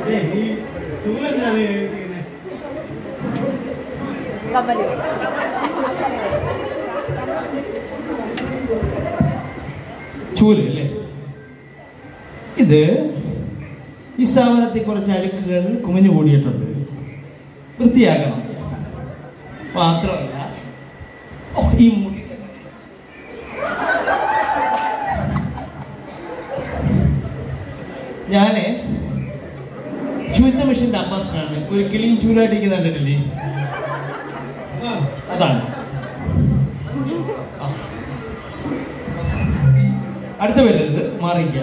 കമ്മല് ചൂല് അല്ലേ ഇത് ഈ സ്ഥാപനത്തിൽ കുറച്ച് അഴുക്കുകൾ കുമിഞ്ഞു കൂടിയിട്ടുണ്ട് വൃത്തിയാക്കണം മാത്രമല്ല ഓ, ഈ മുടി ഞാന് ശുദ്ധ മിഷന്റെ അംബാസിഡറാണ് ഒരു കിളിയും ചൂലായിട്ടിരിക്കുന്ന കണ്ടിട്ടില്ലേ അതാണ് ആ. അടുത്ത വരുന്നത് മാറിക്ക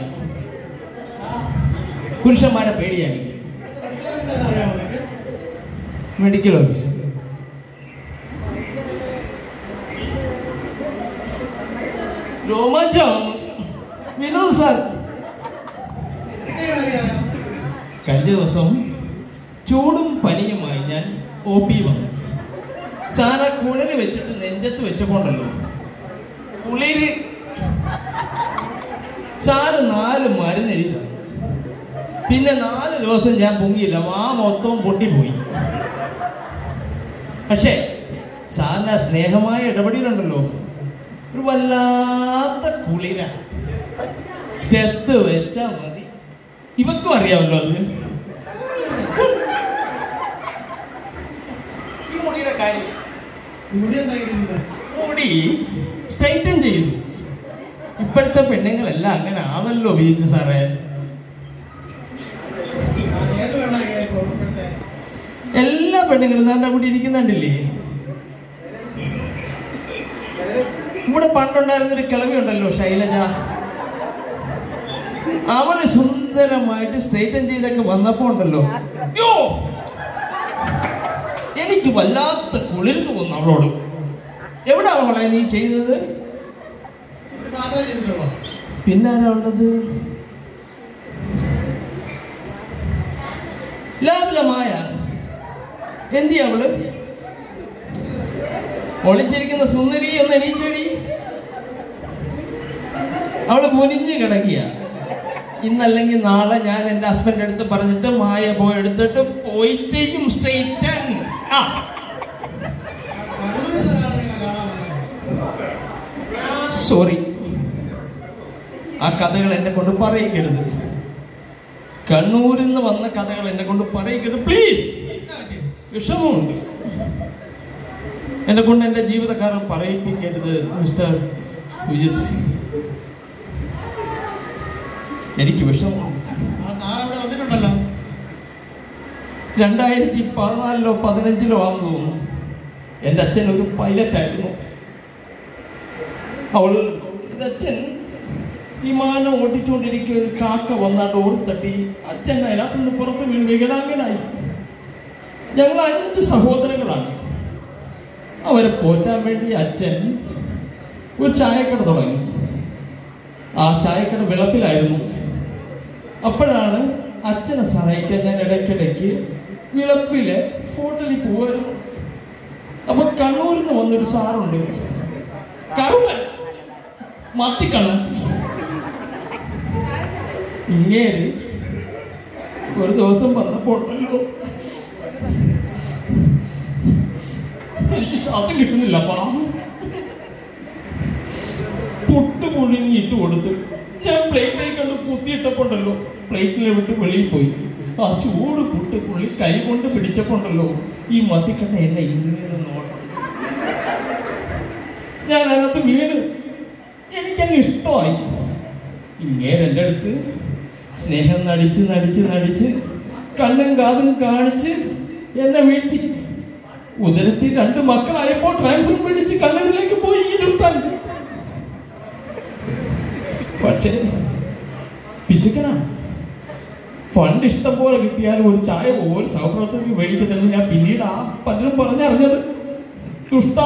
പുരുഷന്മാരെ പേടിയാണ് മെഡിക്കൽ ഓഫീസർ രോമാഞ്ചം വിനോദ് സാർ കഴിഞ്ഞ ദിവസം ചൂടും പനിയുമായി ഞാൻ ഒ പി വന്നു സാറ കുഴല് വെച്ചിട്ട് നെഞ്ചത്ത് വെച്ചപ്പോണ്ടല്ലോ കുളിര് സാറ് നാല് മരുന്ന് എഴുതി തന്നു. പിന്നെ നാല് ദിവസം ഞാൻ പൊങ്ങിയില്ല വാ മൊത്തവും പൊട്ടിപ്പോയി പക്ഷേ സാറിന്റെ ആ സ്നേഹമായ ഇടപെടലുണ്ടല്ലോ ഒരു വല്ലാത്ത കുളിര ചെത്ത് വെച്ചാ മതി ഇവക്കും അറിയാമല്ലോ അത് ഈ മുടിയുടെ കാര്യം മുടി സ്ട്രൈറ്റൻ ചെയ്തു ഇപ്പോഴത്തെ പെണ്ണുങ്ങളെല്ലാം അങ്ങനെ ആണല്ലോ ബീച്ച് സാറേ എല്ലാ പെണ്ണുങ്ങളും നമ്മുടെ കൂടി ഇരിക്കുന്നുണ്ടില്ലേ ഇവിടെ പണ്ടുണ്ടായിരുന്നൊരു കിളവി ഉണ്ടല്ലോ ശൈലജ അവള് സുന്ദരമായിട്ട് സ്ട്രൈറ്റൻ ചെയ്തൊക്കെ വന്നപ്പോ ഉണ്ടല്ലോ യ്യോ! എനിക്ക് വല്ലാത്ത കുളിര് തോന്നുന്നു അവളോട് എവിടെ അവളെ നീ ചെയ്തത് പിന്നെ ആരാ ഉള്ളത് ലാഭലമായ എന്തി അവള് ഒളിച്ചിരിക്കുന്ന സുന്ദരി എന്ന് എണീച്ചടി അവള് കുനിഞ്ഞു കിടക്കുക ഇന്നല്ലെങ്കിൽ നാളെ ഞാൻ എൻ്റെ ഹസ്ബൻഡ് അടുത്ത് പറഞ്ഞിട്ട് മായ പോയി എടുത്തിട്ട് പോയി ചെയ്യും സ്ട്രെയിറ്റൻ ആ സോറി ആ കഥകൾ എന്നെ കൊണ്ട് പറയിക്കരുത് കണ്ണൂരിൽ നിന്ന് വന്ന കഥകൾ എന്നെ കൊണ്ട് പറയിക്കരുത് പ്ലീസ് വിഷമമുണ്ട് എന്നെ കൊണ്ട് എൻ്റെ ജീവിതക്കാരൻ പറയിപ്പിക്കരുത് മിസ്റ്റർ വിജിത് എനിക്ക് വിഷമമുണ്ട് രണ്ടായിരത്തി പതിനാലിലോ പതിനഞ്ചിലോ ആണെന്ന് തോന്നുന്നു എൻ്റെ അച്ഛൻ ഒരു പൈലറ്റ് ആയിരുന്നു അവൾ എൻ്റെ അച്ഛൻ വിമാനം ഓടിച്ചുകൊണ്ടിരിക്കുക ഒരു കാക്ക വന്ന ഡോർ തട്ടി അച്ഛൻ അതിനകത്തുനിന്ന് പുറത്ത് വീണ് വികലാംഗനായി ഞങ്ങൾ അഞ്ച് സഹോദരങ്ങളാണ് അവരെ പോറ്റാൻ വേണ്ടി അച്ഛൻ ഒരു ചായക്കട തുടങ്ങി ആ ചായക്കട വിളപ്പിലായിരുന്നു അപ്പോഴാണ് അച്ഛനെ സഹായിക്കാൻ ഞാൻ ഇടയ്ക്കിടയ്ക്ക് വിളപ്പില് ഹോട്ടലിൽ പോവായിരുന്നു അപ്പൊ കണ്ണൂരിൽ നിന്ന് വന്നൊരു സാറുണ്ട് കറുവൻ മത്തിക്കണ്ണൻ ഇങ്ങേര് ഒരു ദിവസം വന്നപ്പോൾ ഉണ്ടല്ലോ എനിക്ക് ശ്വാസം കിട്ടുന്നില്ല പാ പുട്ട് പുഴുങ്ങി ഇട്ട് കൊടുത്തു ഞാൻ പ്ലേറ്റിലേക്ക് കണ്ട് കുത്തിയിട്ടപ്പോണ്ടല്ലോ പ്ലേറ്റിനെ വിട്ട് വെളിയിൽ പോയി ആ ചൂട് പുട്ട് പുള്ളി കൈ കൊണ്ട് പിടിച്ചപ്പോണ്ടല്ലോ ഈ മത്തിക്കണ്ണ എന്നെ ഇങ്ങനെ നോട്ടം ഞാൻ അതിനകത്ത് വീണ് എനിക്കങ്ങ് ഇഷ്ടമായി ഇങ്ങനെ എൻ്റെ അടുത്ത് സ്നേഹം നടിച്ച് നടിച്ച് നടിച്ച് കണ്ണും കാതും കാണിച്ച് എന്നെ വീഴ്ത്തി ഉദരത്തിൽ രണ്ട് മക്കളായപ്പോൾ ട്രാൻസ്ഫർ പിടിച്ച് കണ്ണൂരിലേക്ക് പോയി ഈ ദുഷ്ടൻ പക്ഷേ പിശുക്കണ ഫണ്ട് ഇഷ്ടം പോലെ കിട്ടിയാലും ഒരു ചായ ഒരു സൗഹൃദത്തിന് മേടിക്കുന്നെന്ന് ഞാൻ പിന്നീട് ആ പലരും പറഞ്ഞറിഞ്ഞത് ദുഷ്ടാ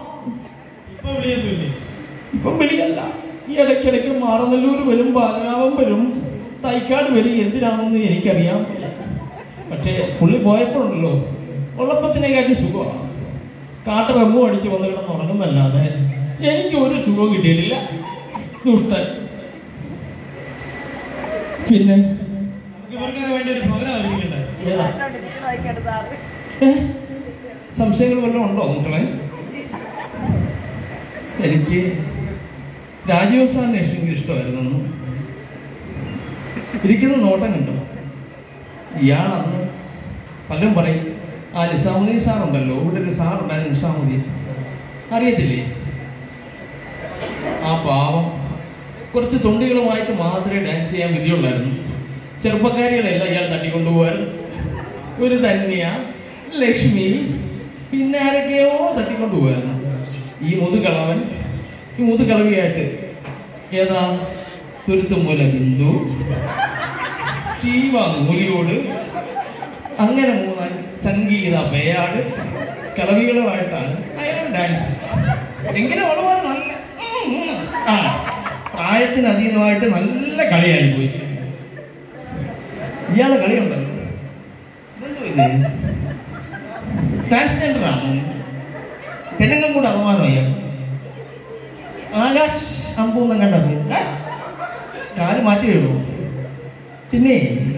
ഇപ്പം വിളിയല്ല ഈ ഇടയ്ക്കിടയ്ക്ക് മാറനല്ലൂർ വരും ബാലരാമം വരും തൈക്കാട് വരും എന്തിനാണെന്ന് എനിക്കറിയാൻ വയ്യ പക്ഷേ പുള്ളി പോയപ്പോഴുണ്ടല്ലോ ഉള്ളപ്പത്തിനെക്കാട്ടി സുഖമാണ് കാട്ട് റമ്മു അടിച്ച് വന്ന് കിടന്ന് ഉറങ്ങുന്നല്ലാതെ എനിക്ക് ഒരു സുഖവും കിട്ടിയിട്ടില്ല ദുഷ്ടൻ പിന്നെ നമുക്ക് ഇവർക്കൊക്കെ വേണ്ടി ഒരു പ്രോഗ്രാം ഒരുക്കിയിട്ടുണ്ട് ഏതാ കണ്ടോണ്ടിരിക്കണോ വായിക്കാണ്ട് സാറ് ഏ? സംശയങ്ങൾ വല്ലതും ഉണ്ടോ മക്കളെ എനിക്ക് രാജീവ് സാറിനെ ഇഷ്ടമെങ്കിൽ ഇഷ്ടമായിരുന്നു ഇരിക്കുന്ന നോട്ടം കണ്ടോ ഇയാൾ അന്ന് പലരും പറയും ആ നിസാമുദ്ദീൻ സാറുണ്ടല്ലോ ഇവിടെ ഒരു സാറുണ്ടായിരുന്നു നിസാമുദ്ദീൻ അറിയത്തില്ലേ ആ പാവം കുറച്ച് തൊണ്ടികളുമായിട്ട് മാത്രമേ ഡാൻസ് ചെയ്യാൻ വിധിയുള്ളായിരുന്നു ചെറുപ്പക്കാരികളെല്ലാം ഇയാൾ തട്ടിക്കൊണ്ടുപോകായിരുന്നു ഒരു ധന്യ ലക്ഷ്മി പിന്നെ ആരൊക്കെയോ തട്ടിക്കൊണ്ടുപോകായിരുന്നു ഈ മുതുകളവൻ ഈ മുതുകളവിയായിട്ട് ഏതാ തുരുത്തുമൂല ബിന്ദു ചീവ മൂലിയോട് അങ്ങനെ മൂന്നാല് സംഗീത പേയാട് കളവികളുമായിട്ടാണ് അയാൾ ഡാൻസ് എങ്കിലും വളരെ നല്ല ഉം, ഉം. ആ പ്രായത്തിന് അതീതമായിട്ട് നല്ല കളിയായി പോയി ഇയാളെ കളിയുണ്ടല്ലോ ഇതെന്തോ ഇത് ട്രാൻസ്ജെൻഡർ ആണോ പെണ്ണുങ്ങൾ കൂടെ അപമാനം അയ്യാ ആകാശ് അമ്പൂന്നും കണ്ട കാല് മാറ്റി വിടുമോ പിന്നെ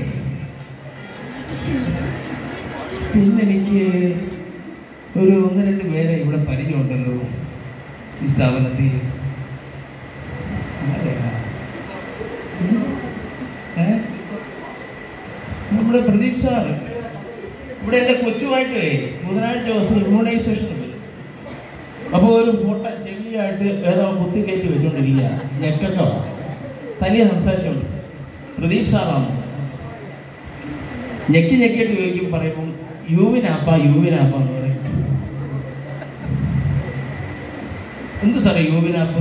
പിന്നെ എനിക്ക് ഒരു ഒന്ന് രണ്ട് പേരെ ഇവിടെ പരിചയമുണ്ടല്ലോ ഈ സ്ഥാപനത്തിൽ ആരെയാ? ഉം? ഏ? നമ്മുടെ പ്രദീപ് സാറ് ഇവിടെ എൻ്റെ കൊച്ചുമായിട്ട് ബുധനാഴ്ച ദിവസം ഇമ്മ്യൂണൈസേഷൻ വരും അപ്പോൾ ഒരു പൊട്ട ചെവിയായിട്ട് ഏതോ കുത്തി കയറ്റി വെച്ചുകൊണ്ടിരിക്കുക ഞെക്കട്ടോ തനിയെ സംസാരിച്ചോണ്ട് പ്രദീപ് സാറാണ് ഞെക്കി ഞെക്കിയിട്ട് ചോദിക്കും പറയുമ്പോൾ യുവിനാപ്പ യുവിനാപ്പ എന്ന് പറയും എന്ത് സാറേ യുവിനാപ്പ്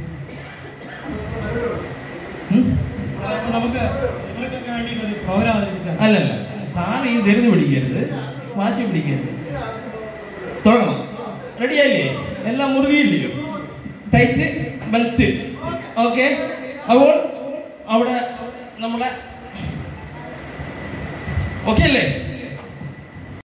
ഉം? അപ്പൊ നമുക്ക് ഇവർക്കൊക്കെ വേണ്ടിയിട്ട് ഒരു പ്രോഗ്രാം അവതരിപ്പിച്ചാൽ അല്ലല്ല സാറ് ഈ ധൃതി പിടിക്കരുത് വാശി പിടിക്കരുത് തുടങ്ങണം റെഡിയായില്ലേ എല്ലാം മുറുകിയില്ലയോ ടൈറ്റ് ബെൽറ്റ് ഓക്കെ അപ്പോൾ അവിടെ നമ്മളെ ഓക്കെ അല്ലേ